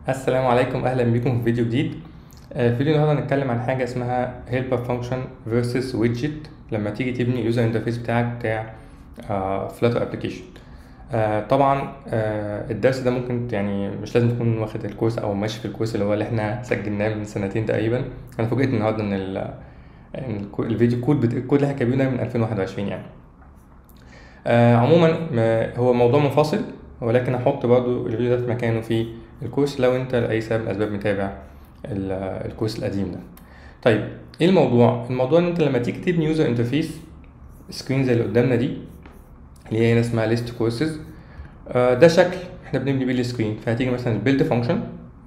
السلام عليكم اهلا بكم في فيديو جديد آه، في فيديو النهارده هنتكلم عن حاجه اسمها helper function versus widget لما تيجي تبني اليوزر انترفيس بتاعك بتاع فلاتر ابلكيشن طبعا آه، الدرس ده ممكن يعني مش لازم تكون واخد الكورس او ماشي في الكورس اللي هو اللي احنا سجلناه من سنتين تقريبا انا فوجئت النهارده ان ال- إن الكو- الفيديو كود بت... الكود اللي احنا كاتبينه ده من 2021 يعني آه عموما ما- هو موضوع منفصل ولكن هحط برضو الفيديو ده في مكانه في الكورس لو انت لأي سبب من الأسباب متابع ال- الكورس القديم ده طيب ايه الموضوع الموضوع ان انت لما تيجي تبني يوزر انترفيس سكرين زي اللي قدامنا دي اللي هي هنا اسمها ليست كورسز ده شكل احنا بنبني بيه السكرين فهتيجي مثلا البيلد فانكشن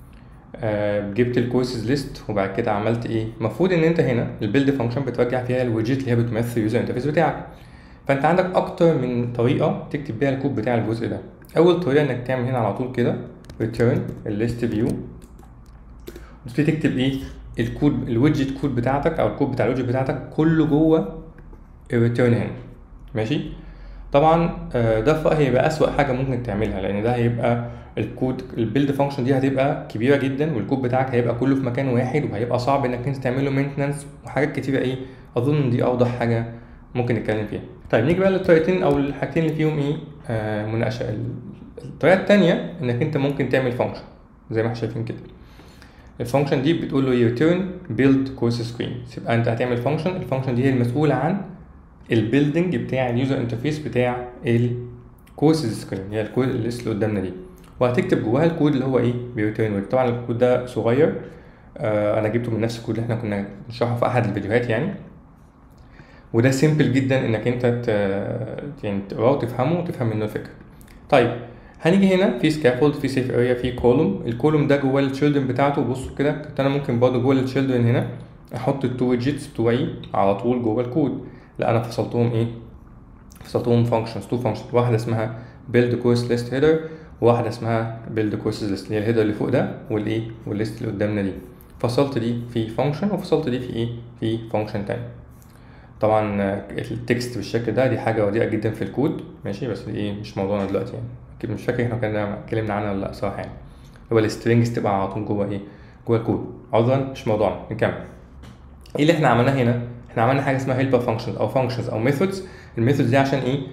جبت الكورسز ليست وبعد كده عملت ايه المفروض ان انت هنا البيلد فانكشن بترجع فيها الويدجت اللي هي بتمثل اليوزر انترفيس بتاعك فانت عندك اكتر من طريقه تكتب بيها الكود بتاع الجزء ده اول طريقه انك تعمل هنا على طول كده return الليست فيو وتبتدي تكتب ايه الكود الويدجت كود بتاعتك او الكود بتاع الويدجت بتاعتك كله جوه الريتيرن هنا ماشي طبعا آه، ده في رأيي هيبقى اسوأ حاجه ممكن تعملها لان ده هيبقى الكود البيلد فانكشن دي هتبقى كبيره جدا والكود بتاعك هيبقى كله في مكان واحد وهيبقى صعب انك انت تعمل له مينتنانس وحاجات كتيره ايه اظن إن دي اوضح حاجه ممكن نتكلم فيها طيب نيجي بقى للطريقتين او الحاجتين اللي فيهم ايه آه مناقشه ال- الطريقه التانية انك انت ممكن تعمل فانكشن زي ما احنا شايفين كده الفانكشن دي بتقول له return build course screen يبقى انت هتعمل فانكشن الفانكشن دي هي المسؤوله عن البيلدنج بتاع اليوزر انترفيس بتاع الكورسز سكرين هي الكود الليست اللي قدامنا دي وهتكتب جواها الكود اللي هو ايه بيريتيرن طبعا الكود ده صغير آه انا جبته من نفس الكود اللي احنا كنا بنشرحه في احد الفيديوهات يعني وده سيمبل جدا انك انت ت- يعني تقراه وتفهمه وتفهم منه الفكره طيب هنيجي هنا في سكافولد في سيف اريا في كولوم الكولوم ده جوه التشيلدرن بتاعته بصوا كده كنت انا ممكن برضه جوه التشيلدرن هنا احط التو ويدجتس بتوعي على طول جوه الكود لا انا فصلتهم ايه فصلتهم فانكشنز تو فانكشنز واحده اسمها build course list header وواحده اسمها build courses list اللي هي الهيدر اللي فوق ده والايه والليست اللي قدامنا دي فصلت دي في فانكشن وفصلت دي في ايه في فانكشن تاني طبعا آه، التكست بالشكل ده دي حاجه رديئه جدا في الكود ماشي بس دي ايه مش موضوعنا دلوقتي يعني اكيد مش فاكر احنا كنا اتكلمنا عنها ولا لا صراحه يعني هو السترينجز تبقى على طول جوه ايه جوه الكود عذرا مش موضوعنا نكمل ايه اللي احنا عملناه هنا احنا عملنا حاجه اسمها هيلبر فانكشنز او فانكشنز او ميثودز الميثودز دي عشان ايه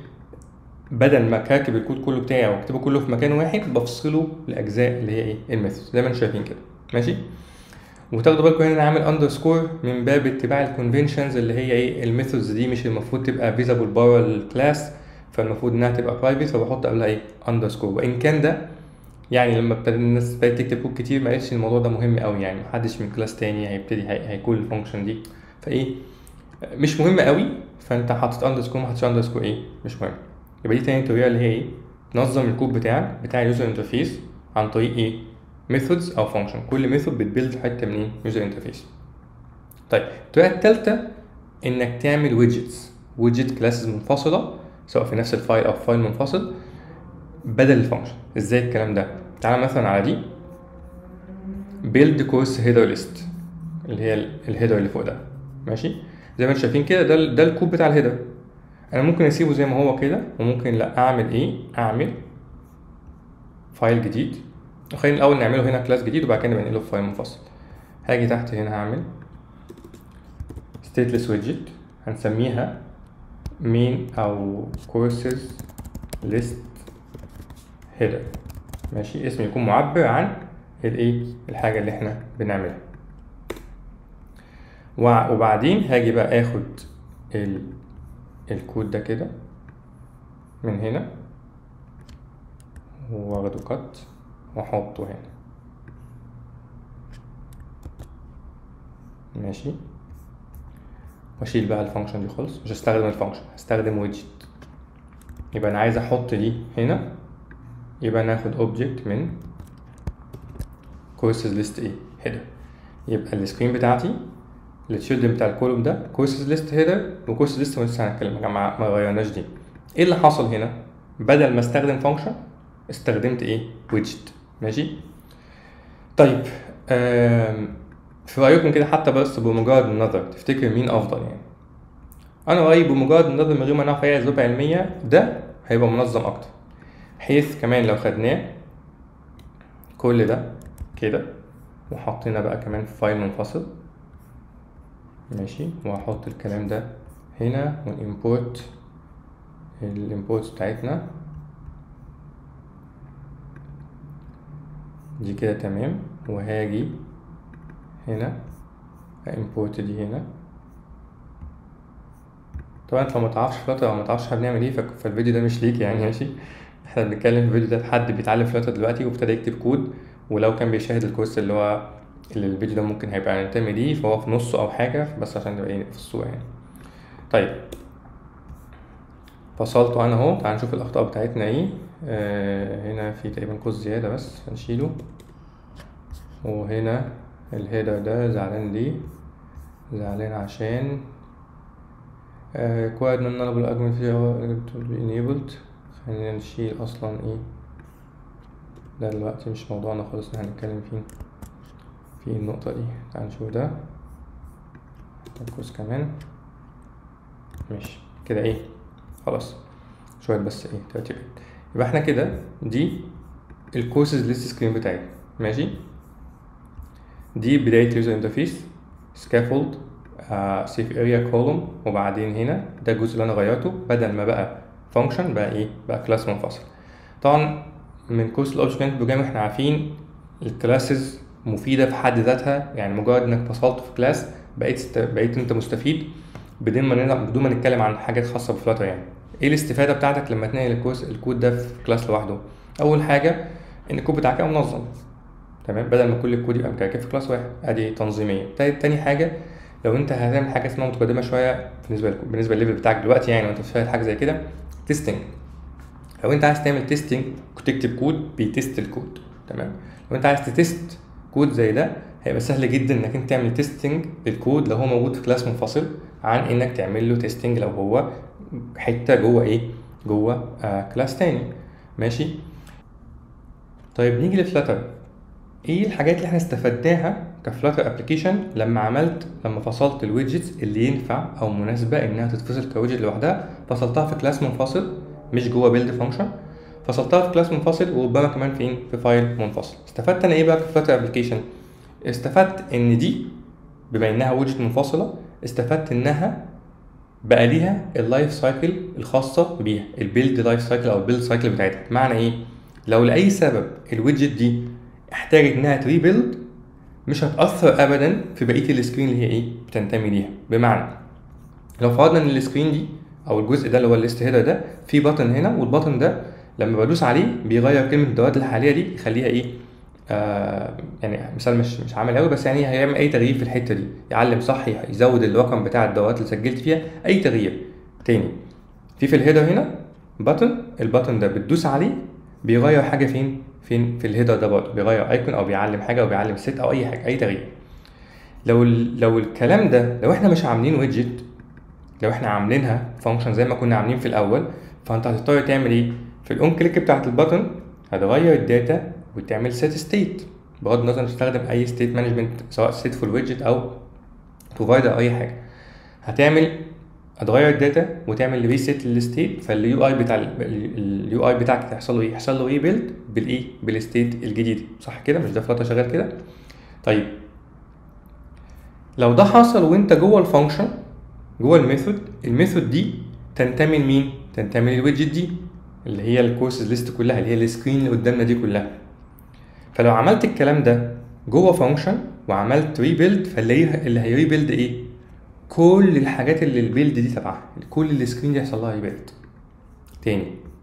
بدل ما كاتب الكود كله بتاعي واكتبه كله في مكان واحد بفصله لاجزاء اللي هي ايه الميثودز زي ما انتم شايفين كده ماشي وتاخدوا بالكم هنا انا عامل اندرسكور من باب اتباع الكونفنشنز اللي هي ايه الميثودز دي مش المفروض تبقى فيزابل بره الكلاس فالمفروض انها تبقى برايفت فبحط قبلها ايه اندرسكور وان كان ده يعني لما ابتدى الناس ابتدت تكتب كود كتير ما قالتش الموضوع ده مهم قوي يعني محدش من كلاس تاني هيبتدي هي- هيكون الفانكشن دي فايه مش مهم قوي فانت حاطط اندرسكور ما حطيتش اندرسكور ايه مش مهم يبقى دي تاني طريقه اللي هي ايه تنظم الكود بتاعك بتاع اليوزر انترفيس عن طريق ايه ميثودز او فانكشن كل ميثود بتبيلد حته من ايه يوزر انترفيس طيب الطريقه الثالثه انك تعمل ويدجتس ويدجت كلاسز منفصله سواء في نفس الفايل او في فايل منفصل بدل الفانكشن ازاي الكلام ده تعال مثلا على دي build course header list اللي هي الهيدر اللي فوق ده ماشي زي ما انتم شايفين كده ده ال- ده الكود بتاع الهيدر انا ممكن اسيبه زي ما هو كده وممكن لا اعمل ايه اعمل فايل جديد خلينا الاول نعمله هنا كلاس جديد وبعد كده ننقله في فايل منفصل هاجي تحت هنا هعمل stateless widget هنسميها main او courses list header ماشي اسم يكون معبر عن الايه الحاجه اللي احنا بنعملها وع- وبعدين هاجي بقى اخد ال... الكود ده كده من هنا واخده كات واحطه هنا ماشي واشيل بقى الفانكشن دي خالص مش هستخدم الفانكشن هستخدم ويدجت يبقى انا عايز احط دي هنا يبقى ناخد اوبجكت من كورسز ليست ايه هيدر يبقى السكرين بتاعتي التشيلدرن بتاع الكولوم ده كورسز ليست هيدر وكورسز ليست لسه هنتكلم يا جماعه ما غيرناش دي ايه اللي حصل هنا بدل ما استخدم فانكشن استخدمت ايه ويدجت ماشي طيب آم، في رايكم كده حتى بس بمجرد النظر تفتكر مين افضل يعني انا رايي بمجرد النظر من غير ما نعرف اي اسباب علميه ده هيبقى منظم اكتر حيث كمان لو خدناه كل ده كده وحطينا بقى كمان فايل منفصل ماشي وهحط الكلام ده هنا ونimport الامبورتس بتاعتنا دي كده تمام وهاجي هنا import دي هنا طبعا انت لو متعرفش فلاتر او متعرفش احنا بنعمل ايه فك- فالفيديو ده مش ليك يعني ماشي احنا بنتكلم في الفيديو ده حد بيتعلم فلاتر دلوقتي وابتدى يكتب كود ولو كان بيشاهد الكورس اللي هو اللي الفيديو ده ممكن هيبقى ينتمي ليه فهو في نصه او حاجة بس عشان تبقى ايه في الصورة يعني طيب فصلت انا اهو تعال نشوف الاخطاء بتاعتنا ايه آه هنا في تقريبا قوس زيادة بس هنشيله وهنا الهيدر ده زعلان ليه زعلان عشان آه required non nullable argument فيها to be enabled خلينا نشيل اصلا ايه ده دلوقتي مش موضوعنا خالص ان احنا هنتكلم فيه في النقطة دي تعال نشوف ده القوس كمان ماشي كده ايه خلاص شوية بس ايه ترتيبات يبقى احنا كده دي الكورسز ليست سكرين بتاعي ماشي دي بداية يوزر انترفيس سكافولد سيف اريا كولوم وبعدين هنا ده الجزء اللي انا غيرته بدل ما بقى فانكشن بقى ايه بقى كلاس منفصل طبعا من كورس الاوبجكت بروجرام احنا عارفين الكلاسز مفيده في حد ذاتها يعني مجرد انك فصلت في كلاس بقيت است... بقيت انت مستفيد بدون ما نلعب بدون ما نتكلم عن حاجات خاصه بفلاتر يعني ايه الاستفاده بتاعتك لما تنقل الكورس الكود ده في كلاس لوحده اول حاجه ان الكود بتاعك يبقى منظم تمام بدل ما كل الكود يبقى متركب في كلاس واحد ادي تنظيميه تا- تاني حاجه لو انت هتعمل حاجه اسمها متقدمه شويه بالنسبه لك- بالنسبه للليفل بتاعك دلوقتي يعني وانت فاهم حاجه زي كده تيستنج لو انت عايز تعمل تيستنج وتكتب كود بيتست الكود تمام لو انت عايز تتست كود زي ده هيبقى سهل جدا انك انت تعمل تيستنج للكود لو هو موجود في كلاس منفصل عن انك تعمل له تيستنج لو هو حته جوه ايه جوه آه كلاس تاني ماشي طيب نيجي لفلاتر ايه الحاجات اللي احنا استفدناها كفلاتر ابلكيشن لما عملت لما فصلت الويدجتس اللي ينفع او مناسبه انها تتفصل كويدجت لوحدها فصلتها في كلاس منفصل مش جوه بيلد فانكشن فصلتها في كلاس منفصل وربما كمان فين في فايل منفصل استفدت انا ايه بقى كفلاتر ابلكيشن استفدت ان دي بما انها ويدجت منفصله استفدت انها بقى ليها اللايف سايكل الخاصه بيها البيلد لايف سايكل او البيلد سايكل بتاعتها معنى ايه لو لاي سبب الويدجت دي احتاجت انها تريبيلد مش هتاثر ابدا في بقيه السكرين اللي هي ايه بتنتمي ليها بمعنى لو فرضنا ان السكرين دي او الجزء ده اللي هو الليست هيدر ده في بطن هنا والبطن ده لما بدوس عليه بيغير كلمه الدوات الحاليه دي يخليها ايه آه يعني مثال مش مش عامل قوي بس يعني هيعمل اي تغيير في الحته دي يعلم صح يزود الرقم بتاع الدوات اللي سجلت فيها اي تغيير تاني في في الهيدر هنا بطن البطن ده بتدوس عليه بيغير حاجه فين فين في الهيدر ده برضه بيغير ايكون او بيعلم حاجه او بيعلم ست او اي حاجه اي تغيير لو ال- لو الكلام ده لو احنا مش عاملين ويدجت لو احنا عاملينها فانكشن زي ما كنا عاملين في الاول فانت هتضطر تعمل ايه في الاون كليك بتاعت البطن هتغير الداتا وتعمل سيت ستيت بغض النظر تستخدم اي ستيت مانجمنت سواء ستيتفول ويدجت او بروفايدر او اي حاجه هتعمل هتغير الداتا وتعمل ريسيت للستيت فاليو اي بتاع اليو اي بتاعك هيحصل له ايه؟ يحصل له ايه بيلد بالايه؟ بالستيت الجديد صح كده؟ مش ده فلاتر شغال كده؟ طيب لو ده حصل وانت جوه الفانكشن جوه الميثود الميثود دي تنتمي لمين؟ تنتمي للويدجت دي اللي هي الكورسز ليست كلها اللي هي السكرين اللي قدامنا دي كلها فلو عملت الكلام ده جوه فانكشن وعملت ريبيلد فاللي اللي هيريبيلد ايه؟ كل الحاجات اللي البيلد دي تبعها كل السكرين دي هيحصل لها ريبيلد تاني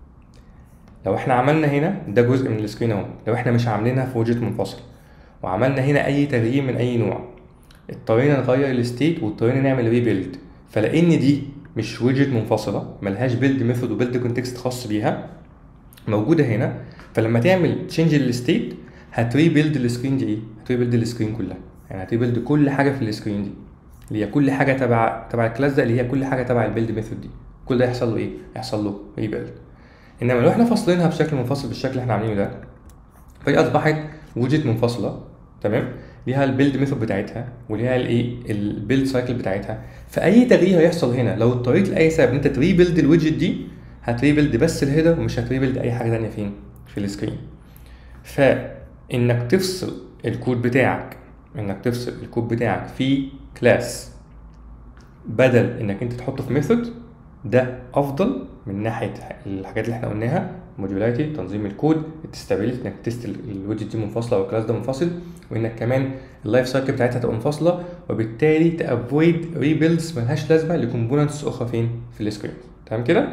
لو احنا عملنا هنا ده جزء من السكرين اهو لو احنا مش عاملينها في وجهة منفصل وعملنا هنا اي تغيير من اي نوع اضطرينا نغير الستيت واضطرينا نعمل ريبيلد فلان دي مش ويدجت منفصله ملهاش بيلد ميثود وبيلد كونتكست خاص بيها موجوده هنا فلما تعمل تشينج للستيت هتريبيلد السكرين دي ايه؟ هتريبيلد السكرين كلها يعني هتريبيلد كل حاجه في السكرين دي اللي هي كل حاجه تبع تبع الكلاس ده اللي هي كل حاجه تبع البيلد ميثود دي كل ده يحصل له ايه؟ يحصل له ريبيلد انما لو احنا فاصلينها بشكل منفصل بالشكل اللي احنا عاملينه ده فهي اصبحت وجهه منفصله تمام ليها البيلد ميثود بتاعتها وليها الايه البيلد سايكل بتاعتها فاي تغيير هيحصل هنا لو اضطريت لاي سبب ان انت تريبيلد الويدجت دي هتريبيلد بس الهيدر ومش هتريبيلد اي حاجه ثانيه فين في السكرين ف انك تفصل الكود بتاعك انك تفصل الكود بتاعك في كلاس بدل انك انت تحطه في ميثود ده افضل من ناحيه الحاجات اللي احنا قلناها موديولاريتي تنظيم الكود التستابيليتي انك تست الويدجت دي منفصله او الكلاس ده منفصل وانك كمان اللايف سايكل بتاعتها تبقى منفصله وبالتالي تافويد ريبيلدز ملهاش لازمه لكومبوننتس اخرى فين في السكرين تمام كده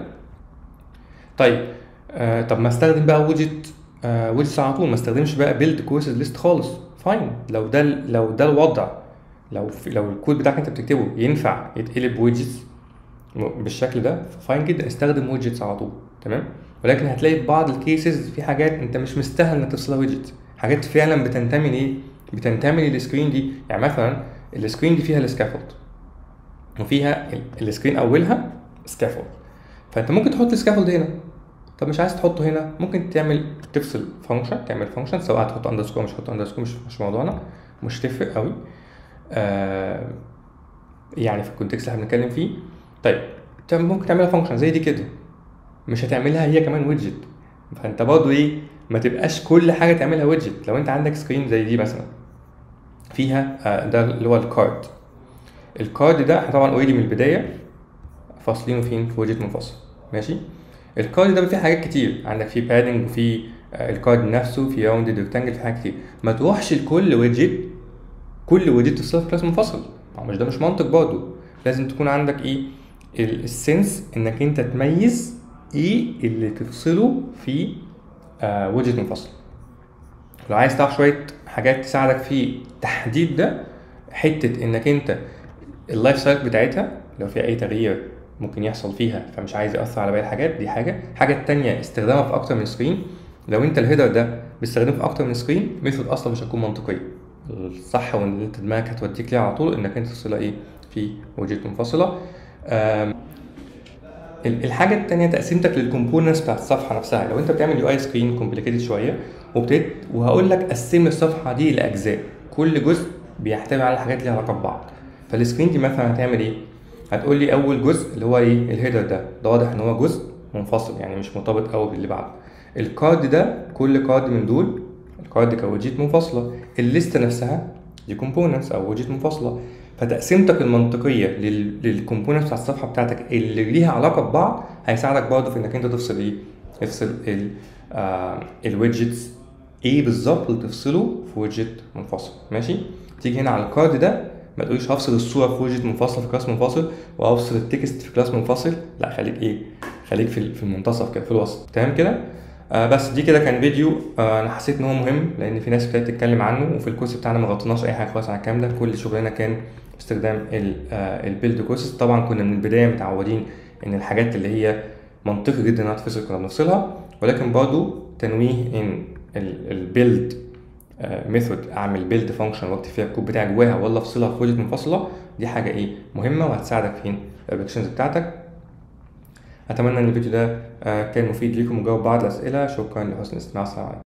طيب آه طب ما استخدم بقى ويدجت آه ويدجت على طول ما استخدمش بقى بيلد كورسز ليست خالص فاين لو ده لو ده الوضع لو في لو الكود بتاعك انت بتكتبه ينفع يتقلب ويدجتس بالشكل ده فاين جدا استخدم ويدجتس على طول تمام ولكن هتلاقي في بعض الكيسز في حاجات انت مش مستاهل انك تفصلها ويدجت حاجات فعلا بتنتمي لايه بتنتمي للسكرين دي يعني مثلا السكرين دي فيها السكافولد وفيها السكرين اولها سكافولد فانت ممكن تحط السكافولد هنا طب مش عايز تحطه هنا ممكن تعمل تفصل فانكشن تعمل فانكشن سواء هتحط اندرسكور مش هتحط اندرسكور مش مش موضوعنا مش تفرق قوي آه يعني في الكونتكست اللي احنا بنتكلم فيه طيب ممكن تعملها فانكشن زي دي كده مش هتعملها هي كمان ويدجت فانت برضه ايه ما تبقاش كل حاجه تعملها ويدجت لو انت عندك سكرين زي دي مثلا فيها آه ده اللي هو الكارد الكارد ده احنا طبعا اوريدي من البدايه فاصلينه فين في ويدجت منفصل ماشي الكارد ده فيه حاجات كتير عندك فيه بادنج وفيه آه الكارد نفسه في راوندد ريكتانجل في حاجات كتير ما تروحش لكل ويدجت كل ويدجت تفصلها في كلاس منفصل مش ده مش منطق برضه لازم تكون عندك ايه السنس انك انت تميز ايه اللي تفصله في آه ويدجت منفصل لو عايز تعرف شويه حاجات تساعدك في تحديد ده حته انك انت اللايف سايكل بتاعتها لو في اي تغيير ممكن يحصل فيها فمش عايز ياثر على باقي الحاجات دي حاجه الحاجه التانية استخدامها في اكتر من سكرين لو انت الهيدر ده بتستخدمه في اكتر من سكرين ميثود اصلا مش هتكون منطقيه الصح وان انت دماغك هتوديك ليها على طول انك انت تفصلها ايه في ويدجت منفصله الحاجه الثانيه تقسيمتك للكومبوننتس بتاعت الصفحه نفسها لو انت بتعمل يو اي سكرين كومبليكيتد شويه وابتديت وهقول لك قسم الصفحه دي لاجزاء كل جزء بيحتوي على حاجات ليها علاقه ببعض فالسكرين دي مثلا هتعمل ايه هتقول لي اول جزء اللي هو ايه الهيدر ده ده واضح ان هو جزء منفصل يعني مش مرتبط قوي باللي بعده الكارد ده كل كارد من دول الكارد كوجيت منفصله الليسته نفسها دي كومبوننتس او وجيت منفصله فتقسيمتك المنطقيه للكومبوننتس بتاع الصفحه بتاعتك اللي ليها علاقه ببعض هيساعدك برضه في انك انت تفصل ايه تفصل ال آه الويدجتس ايه بالظبط اللي تفصله في ويدجت منفصل ماشي تيجي هنا على الكارد ده ما تقوليش هفصل الصوره في ويدجت منفصل في كلاس منفصل وافصل التكست في كلاس منفصل لا خليك ايه خليك في في المنتصف كده في الوسط تمام كده آه بس دي كده كان فيديو آه انا حسيت ان هو مهم لان في ناس ابتدت تتكلم عنه وفي الكورس بتاعنا ما غطيناش اي حاجه خالص عن الكلام ده كل شغلنا كان باستخدام البيلد كورسز طبعا كنا من البدايه متعودين ان الحاجات اللي هي منطقي جدا انها تفصل كنا بنفصلها ولكن برضو تنويه ان البيلد ميثود اعمل بيلد فانكشن واكتب فيها الكود بتاعي جواها ولا افصلها في ويدجت منفصله دي حاجه ايه مهمه وهتساعدك فين الابلكيشنز بتاعتك اتمنى ان الفيديو ده كان مفيد ليكم وجاوب بعض الاسئله شكرا لحسن الاستماع السلام عليكم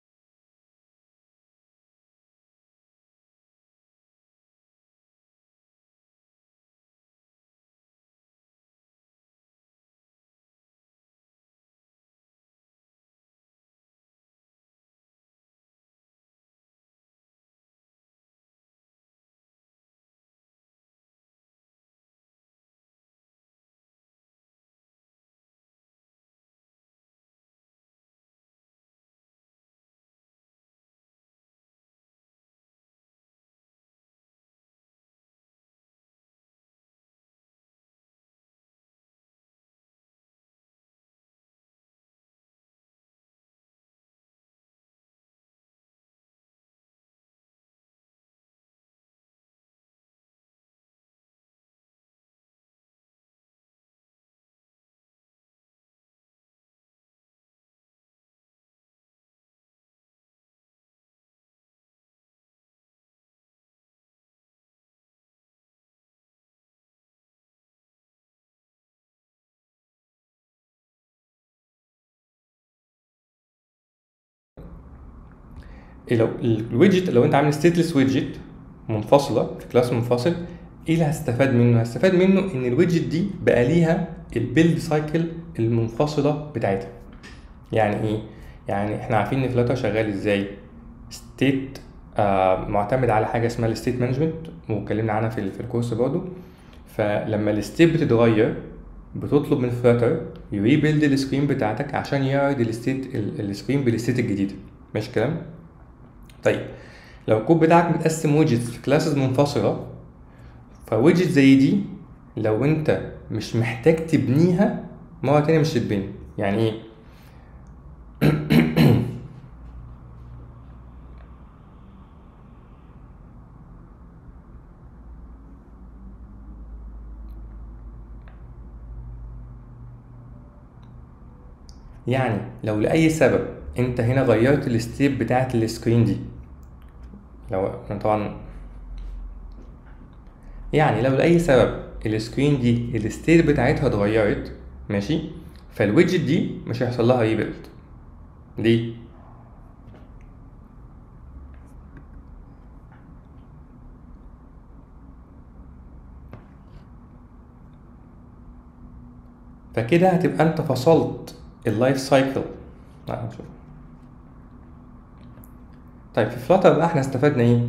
لو الويدجت لو انت عامل ستيتلس ويدجت منفصله في كلاس منفصل ايه اللي هستفاد منه؟ هستفاد منه ان الويدجت دي بقى ليها البيلد سايكل المنفصله بتاعتها. يعني ايه؟ يعني احنا عارفين ان فلاتر شغال ازاي؟ ستيت آه معتمد على حاجه اسمها الستيت مانجمنت واتكلمنا عنها في ال- في الكورس برضه فلما الستيت بتتغير بتطلب من فلاتر يريبيلد السكرين بتاعتك عشان يعرض الستيت السكرين بالستيت الجديده ماشي الكلام طيب لو الكود بتاعك متقسم ويدجتس في كلاسز منفصله فويدجت زي دي لو انت مش محتاج تبنيها مرة تانية مش تتبني يعني ايه يعني لو لأي سبب انت هنا غيرت الستيب بتاعت السكرين دي لو طبعا يعني لو لأي سبب السكرين دي الستيت بتاعتها اتغيرت ماشي فالويدجت دي مش هيحصل لها ريبيلد ليه؟ فكده هتبقى انت فصلت اللايف سايكل لا نشوف طيب في فلاتر بقى احنا استفدنا ايه؟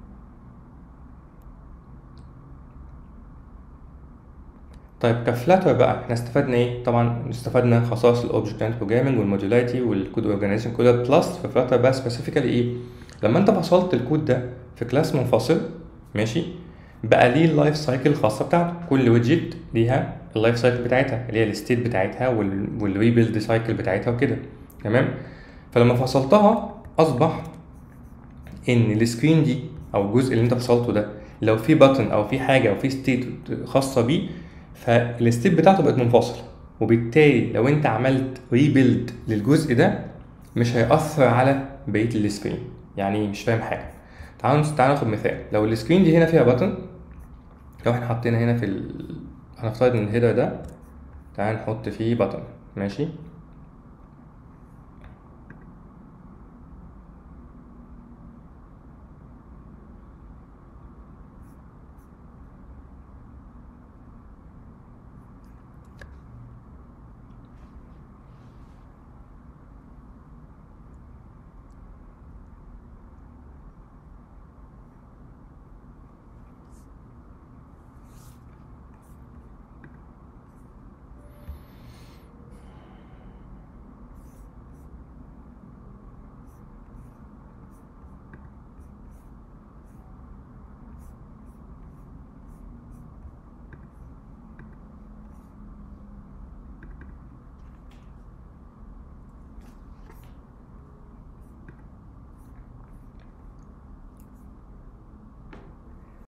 طيب كفلاتر بقى احنا استفدنا ايه؟ طبعا استفدنا خصائص الاوبجكت اند بروجرامنج والموديولاريتي والكود اورجانيزيشن كلها بلس في فلاتر بقى سبيسيفيكالي ايه؟ لما انت فصلت الكود ده في كلاس منفصل ماشي بقى ليه اللايف سايكل الخاصه بتاعته كل ويدجت ليها اللايف سايكل بتاعتها اللي هي الستيت بتاعتها والريبيلد سايكل بتاعتها وكده تمام فلما فصلتها اصبح ان السكرين دي او الجزء اللي انت فصلته ده لو في بutton او في حاجه او في ستيت خاصه بيه فالستيت بتاعته بقت منفصله وبالتالي لو انت عملت ريبيلد للجزء ده مش هيأثر على بقيه السكرين يعني مش فاهم حاجه تعالوا تعالوا ناخد مثال لو السكرين دي هنا فيها بutton لو احنا حطينا هنا في ال... هنفترض ان الهيدر ده تعال نحط فيه بutton ماشي